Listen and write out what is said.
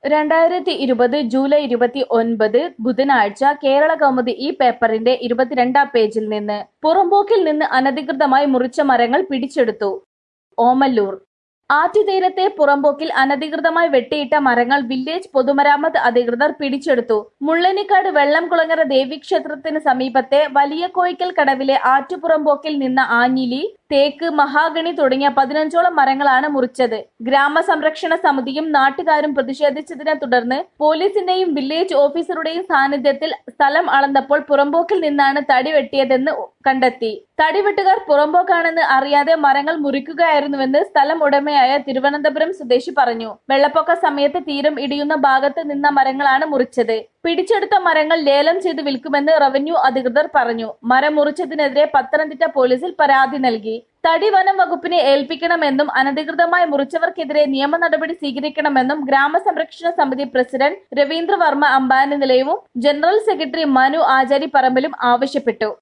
രണ്ടായിരത്തി ഇരുപത് ജൂലൈ ഇരുപത്തി ഒൻപത് ബുധനാഴ്ച കേരള കൗമുദി ഈ പേപ്പറിന്റെ ഇരുപത്തിരണ്ടാം പേജിൽ നിന്ന് പുറമ്പോക്കിൽ നിന്ന് അനധികൃതമായി മുറിച്ച മരങ്ങൾ പിടിച്ചെടുത്തു ഓമല്ലൂർ ആറ്റുതീരത്തെ പുറമ്പോക്കിൽ അനധികൃതമായി വെട്ടിയിട്ട മരങ്ങൾ വില്ലേജ് പൊതുമരാമത്ത് അധികൃതർ പിടിച്ചെടുത്തു മുള്ളനിക്കാട് വെള്ളംകുളങ്ങര ദേവീക്ഷേത്രത്തിന് സമീപത്തെ വലിയ കോയിക്കൽ കടവിലെ ആറ്റുപുറമ്പോക്കിൽ നിന്ന ആഞ്ഞിലി തേക്ക് മഹാഗണി തുടങ്ങിയ പതിനഞ്ചോളം മരങ്ങളാണ് മുറിച്ചത് ഗ്രാമസംരക്ഷണ സമിതിയും നാട്ടുകാരും പ്രതിഷേധിച്ചതിനെ തുടർന്ന് പോലീസിന്റെയും വില്ലേജ് ഓഫീസറുടെയും സാന്നിധ്യത്തിൽ സ്ഥലം അളന്നപ്പോൾ പുറമ്പോക്കിൽ നിന്നാണ് തടി വെട്ടിയതെന്ന് കണ്ടെത്തി തടിവെട്ടുകാർ പുറമ്പോക്കാണെന്ന് അറിയാതെ മരങ്ങൾ മുറിക്കുകയായിരുന്നുവെന്ന് സ്ഥലം ഉടമയായ തിരുവനന്തപുരം സ്വദേശി പറഞ്ഞു വെള്ളപ്പൊക്ക സമയത്ത് തീരം ഇടിയുന്ന ഭാഗത്ത് നിന്ന മരങ്ങളാണ് മുറിച്ചത് പിടിച്ചെടുത്ത മരങ്ങൾ ലേലം ചെയ്ത് വിൽക്കുമെന്ന് റവന്യൂ അധികൃതർ പറഞ്ഞു മരം മുറിച്ചതിനെതിരെ പത്തനംതിട്ട പോലീസിൽ പരാതി നൽകി തടി വനം വകുപ്പിനെ ഏൽപ്പിക്കണമെന്നും അനധികൃതമായി മുറിച്ചവർക്കെതിരെ നിയമ നടപടി സ്വീകരിക്കണമെന്നും ഗ്രാമസംരക്ഷണ സമിതി പ്രസിഡന്റ് രവീന്ദ്ര വർമ്മ അമ്പാനി നിലയവും ജനറൽ സെക്രട്ടറി മനു ആചാരി പറമ്പിലും ആവശ്യപ്പെട്ടു